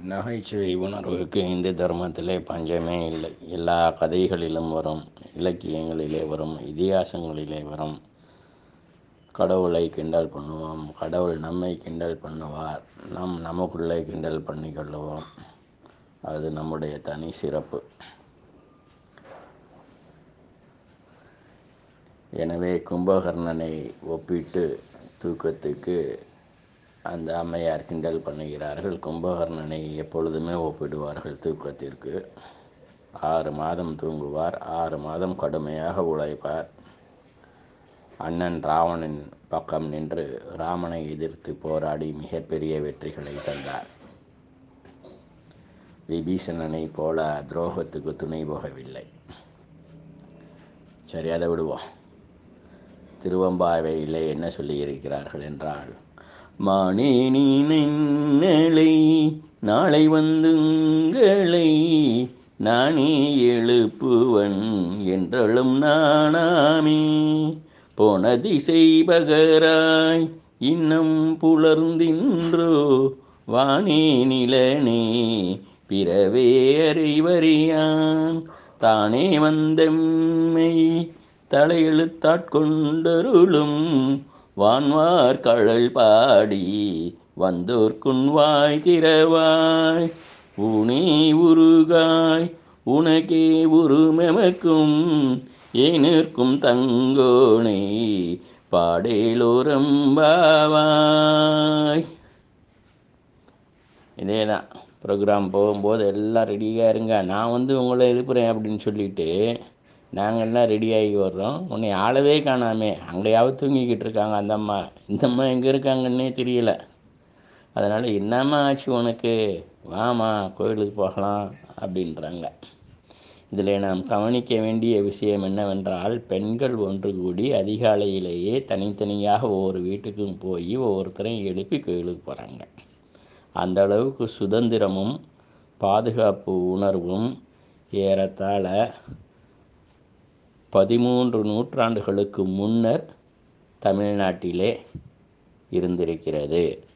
நகைச்சுவை உணர்வுக்கு இந்து தர்மத்திலே பஞ்சமே இல்லை எல்லா கதைகளிலும் வரும் இலக்கியங்களிலே வரும் இதிகாசங்களிலே வரும் கடவுளை கிண்டல் பண்ணுவோம் கடவுள் நம்மை கிண்டல் பண்ணுவார் நம் நமக்குள்ளே கிண்டல் பண்ணிக்கொள்ளுவோம் அது நம்முடைய தனி சிறப்பு எனவே கும்பகர்ணனை ஒப்பிட்டு தூக்கத்துக்கு அந்த அம்மையார் கிண்டல் பண்ணுகிறார்கள் கும்பகர்ணனை எப்பொழுதுமே ஒப்பிடுவார்கள் தூக்கத்திற்கு ஆறு மாதம் தூங்குவார் ஆறு மாதம் கடுமையாக உழைப்பார் அண்ணன் ராவணன் பக்கம் நின்று ராமனை எதிர்த்து போராடி மிகப்பெரிய வெற்றிகளை தந்தார் விபீஷணனை போல துரோகத்துக்கு துணை போகவில்லை சரி அதை விடுவோம் திருவம்பாவையிலே என்ன சொல்லியிருக்கிறார்கள் என்றால் மானே நீ நின்னலை நாளை வந்துங்களை நானே எழுப்புவன் என்றளும் நானாமே போன திசை பகராய் இன்னும் புலர்ந்தின்றோ வானே நிலனே பிறவே அறிவறியான் தானே வந்தம்மை தலையெழுத்தாட்கொண்டருளும் வான்வார் கழல் பாடி வந்தோர்க்குன் வாய் திறவாய் ஊனே உருகாய் உனக்கே உருமெமக்கும் ஏனிற்கும் தங்கோனை பாடேலோரம்பாவாய் இதே தான் ப்ரோக்ராம் போகும்போது எல்லாம் ரெடியாக இருங்க நான் வந்து உங்களை எழுப்புறேன் அப்படின்னு சொல்லிட்டு நாங்கள் எல்லாம் ரெடியாகி வர்றோம் உன்னை ஆளவே காணாமே அங்கேயாவது தூங்கிக்கிட்டு இருக்காங்க அந்த அம்மா இந்த அம்மா எங்கே இருக்காங்கன்னே தெரியல அதனால் என்னம்மா ஆச்சு உனக்கு வாமா கோயிலுக்கு போகலாம் அப்படின்றாங்க இதில் நாம் கவனிக்க வேண்டிய விஷயம் என்னவென்றால் பெண்கள் ஒன்று கூடி அதிகாலையிலேயே தனித்தனியாக ஒவ்வொரு வீட்டுக்கும் போய் ஒவ்வொருத்தரையும் எழுப்பி கோயிலுக்கு போகிறாங்க அந்த அளவுக்கு சுதந்திரமும் பாதுகாப்பு உணர்வும் ஏறத்தாழ பதிமூன்று நூற்றாண்டுகளுக்கு முன்னர் தமிழ்நாட்டிலே இருந்திருக்கிறது